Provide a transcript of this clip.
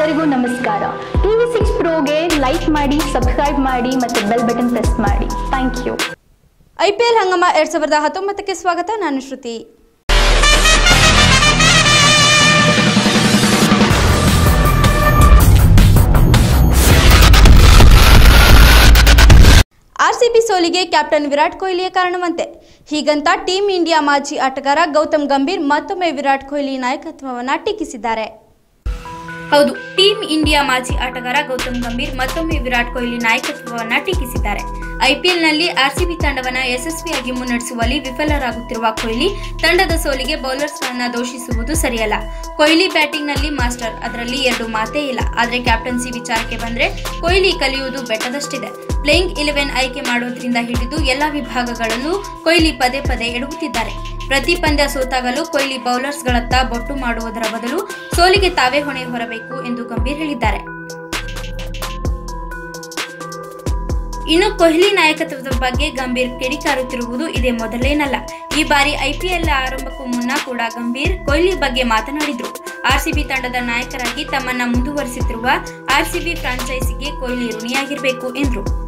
ಎಲ್ಲರಿಗೂ ನಮಸ್ಕಾರ TV six ಪ್ರೋಗೆ ಲೈಕ್ ಮಾಡಿ ಸಬ್ಸ್ಕ್ರೈಬ್ ಮಾಡಿ ಮತ್ತು ಬೆಲ್ ಬಟನ್ ಪ್ರೆಸ್ ಮಾಡಿ ಥ್ಯಾಂಕ್ ಯು ಐಪಿಎಲ್ ಹಂಗಾಮ ಎರಡ್ ಸಾವಿರದ ಹತ್ತೊಂಬತ್ತಕ್ಕೆ ಸ್ವಾಗತ ನಾನು ಶ್ರುತಿ ಆರ್ಸಿಬಿ ಸೋಲಿಗೆ ಕ್ಯಾಪ್ಟನ್ ವಿರಾಟ್ ಕೊಹ್ಲಿಯೇ ಕಾರಣವಂತೆ ಹೀಗಂತ ಟೀಂ ಇಂಡಿಯಾ ಮಾಜಿ ಆಟಗಾರ ಗೌತಮ್ ಗಂಭೀರ್ ಮತ್ತೊಮ್ಮೆ ವಿರಾಟ್ ಕೊಹ್ಲಿ ನಾಯಕತ್ವವನ್ನು ಟೀಕಿಸಿದ್ದಾರೆ ಹೌದು ಟೀಂ ಇಂಡಿಯಾ ಮಾಜಿ ಆಟಗಾರ ಗೌತಮ್ ಗಂಭೀರ್ ಮತ್ತೊಮ್ಮೆ ವಿರಾಟ್ ಕೊಹ್ಲಿ ನಾಯಕತ್ವವನ್ನ ಟೀಕಿಸಿದ್ದಾರೆ ಐಪಿಎಲ್ನಲ್ಲಿ ಆರ್ಸಿಬಿ ತಂಡವನ್ನ ಯಶಸ್ವಿಯಾಗಿ ಮುನ್ನಡೆಸುವಲ್ಲಿ ವಿಫಲರಾಗುತ್ತಿರುವ ಕೊಹ್ಲಿ ತಂಡದ ಸೋಲಿಗೆ ಬೌಲರ್ಸ್ಗಳನ್ನ ದೋಷಿಸುವುದು ಸರಿಯಲ್ಲ ಕೊಹ್ಲಿ ಬ್ಯಾಟಿಂಗ್ನಲ್ಲಿ ಮಾಸ್ಟರ್ ಅದರಲ್ಲಿ ಎರಡು ಮಾತೇ ಇಲ್ಲ ಆದರೆ ಕ್ಯಾಪ್ಟನ್ಸಿ ವಿಚಾರಕ್ಕೆ ಬಂದ್ರೆ ಕೊಹ್ಲಿ ಕಲಿಯುವುದು ಬೆಟ್ಟದಷ್ಟಿದೆ ಪ್ಲೇಯಿಂಗ್ ಇಲೆವೆನ್ ಆಯ್ಕೆ ಮಾಡೋದ್ರಿಂದ ಹಿಡಿದು ಎಲ್ಲಾ ವಿಭಾಗಗಳಲ್ಲೂ ಕೊಹ್ಲಿ ಪದೇ ಪದೇ ಎಡವುತ್ತಿದ್ದಾರೆ ಪ್ರತಿ ಪಂದ್ಯ ಸೋತಾಗಲೂ ಕೊಹ್ಲಿ ಬೌಲರ್ಸ್ಗಳತ್ತ ಬೊಟ್ಟು ಮಾಡುವುದರ ಬದಲು ಸೋಲಿಗೆ ತಾವೇ ಹೊಣೆ ಹೊರಬೇಕು ಎಂದು ಗಂಭೀರ್ ಹೇಳಿದ್ದಾರೆ ಇನ್ನು ಕೊಹ್ಲಿ ನಾಯಕತ್ವದ ಬಗ್ಗೆ ಗಂಭೀರ್ ಕಿಡಿಕಾರುತ್ತಿರುವುದು ಇದೇ ಮೊದಲೇನಲ್ಲ ಈ ಬಾರಿ ಐಪಿಎಲ್ ಆರಂಭಕ್ಕೂ ಮುನ್ನ ಕೂಡ ಗಂಭೀರ್ ಕೊಹ್ಲಿ ಬಗ್ಗೆ ಮಾತನಾಡಿದ್ರು ಆರ್ಸಿಬಿ ತಂಡದ ನಾಯಕರಾಗಿ ತಮ್ಮನ್ನ ಮುಂದುವರಿಸುತ್ತಿರುವ ಆರ್ಸಿಬಿ ಫ್ರಾಂಚೈಸಿಗೆ ಕೊಹ್ಲಿ ಋಣಿಯಾಗಿರಬೇಕು ಎಂದ್ರು